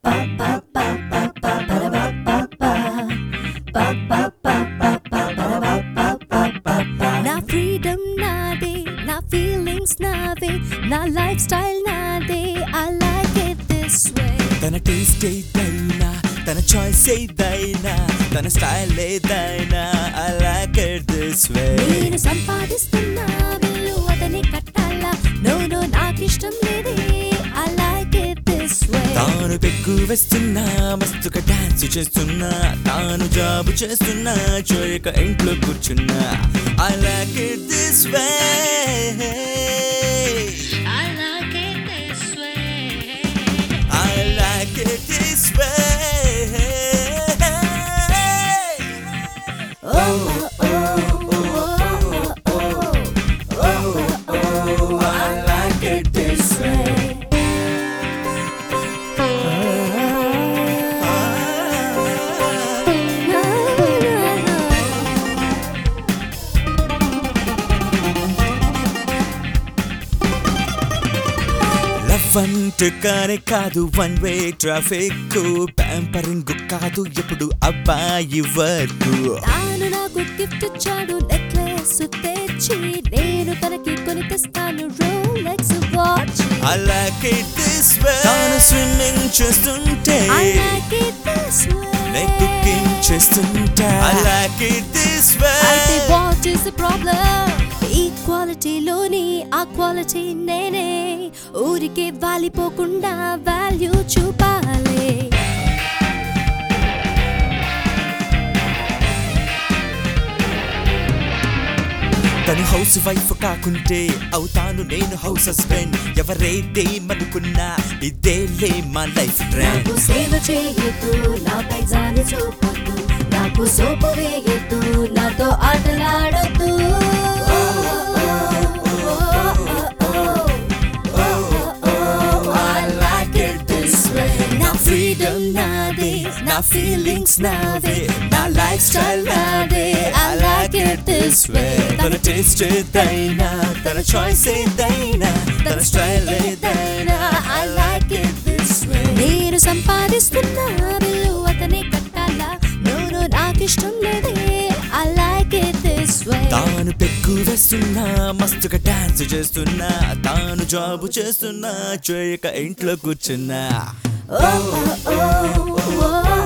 నా ఫ్రీడమ్ నాదే నా ఫీలింగ్స్ నావే నా లైఫ్ స్టైల్ నాదే I like it this way తన టేస్ట్ ఏదైనా తన చాయిస్ ఏదైనా తన స్టైల్ ఏదైనా I like it this way నేను సంపాదిస్తున్నా బిల్లు అతని కట్టాలా నో నో నాకు ఇష్టం లేదే I like it this way తాను పెగ్గు వేస్తున్నా మస్తుగా డాన్స్ చేస్తున్నా తాను జాబు చేస్తున్నా చేయక ఇంట్లో కూర్చున్నా I like it this way I like it this way. I like it this way I like it this way. Love అంటే కానే కాదు వన్ వే ట్రాఫిక్ ప్యాంపరింగ్ కాదు ఎప్పుడు అబ్బాయి వర్క్ తాను నాకు గిఫ్ట్ ఇచ్చాడు నెక్లెస్ తెచ్చి నేను తనకి కొని తెస్తాను Rolex watch I like it this way తాను స్విమ్మింగ్ చేస్తుంటే I like it this way. నేను కుకింగ్ చేస్తుంటా I like it this way అయితే వాట్ ఇస్ ద ప్రాబ్లం ఈక్వాలిటీలోని ఆ క్వాలిటీ నేనే ఊరికే వాలిపోకుండా వాల్యూ చూపాలి తను హౌస్ వైఫ్ కాకుంటే అవుతాను నేను హౌస్ హస్బెండ్ ఎవరేదేమనుకున్నా ఇదేలే మా లైఫ్ ట్రెండ్ నాకు సేవ చేయొద్దు నాపై జాలి చూపొద్దు నాకు సోపు వేయొద్దు నాతో ఆటలాడొద్దు I like it this way నా freedom నాదే, నా feelings నావే, నా lifestyle నాదే. I like it this way. తన టేస్ట్ ఏదైనా తన చాయిస్ ఏదైనా తన స్టైల్ ఏదైనా I like it this way. నేను సంపాదిస్తున్నా బిల్లు అతనే కట్టాలా నోను నాకు ఇష్టం లేదే I like it this way తాను పెగ్గు వేస్తున్నా మస్తుగా డాన్స్ చేస్తున్నా తాను జాబు చేస్తున్నా చేయక ఇంట్లో కూర్చున్నా ఓ ఓ ఓ